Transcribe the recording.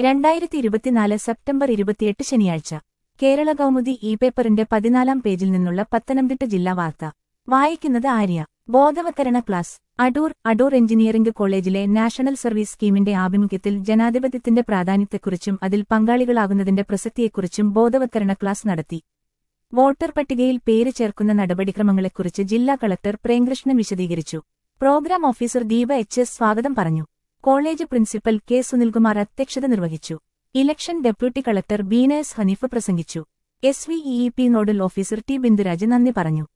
രണ്ടായിരത്തി ഇരുപത്തിനാല് സെപ്റ്റംബർ ഇരുപത്തിയെട്ട് ശനിയാഴ്ച കേരള കൗമുദി ഇ പേപ്പറിന്റെ പതിനാലാം പേജിൽ നിന്നുള്ള പത്തനംതിട്ട ജില്ലാ വാർത്ത വായിക്കുന്നത് ആര്യ ബോധവത്കരണ ക്ലാസ് അടൂർ അടൂർ എഞ്ചിനീയറിംഗ് കോളേജിലെ നാഷണൽ സർവീസ് സ്കീമിന്റെ ആഭിമുഖ്യത്തിൽ ജനാധിപത്യത്തിന്റെ പ്രാധാന്യത്തെക്കുറിച്ചും അതിൽ പങ്കാളികളാകുന്നതിന്റെ പ്രസക്തിയെക്കുറിച്ചും ബോധവത്കരണ ക്ലാസ് നടത്തി വോട്ടർ പട്ടികയിൽ പേര് ചേർക്കുന്ന നടപടിക്രമങ്ങളെക്കുറിച്ച് ജില്ലാ കളക്ടർ പ്രേംകൃഷ്ണൻ വിശദീകരിച്ചു programme officer Deepa H S സ്വാഗതം പറഞ്ഞു കോളേജ് പ്രിൻസിപ്പൽ കെ സുനിൽകുമാർ അധ്യക്ഷത നിർവഹിച്ചു election deputy collector Beena S Haneef പ്രസംഗിച്ചു S V E P nodal officer T Binduraj നന്ദി പറഞ്ഞു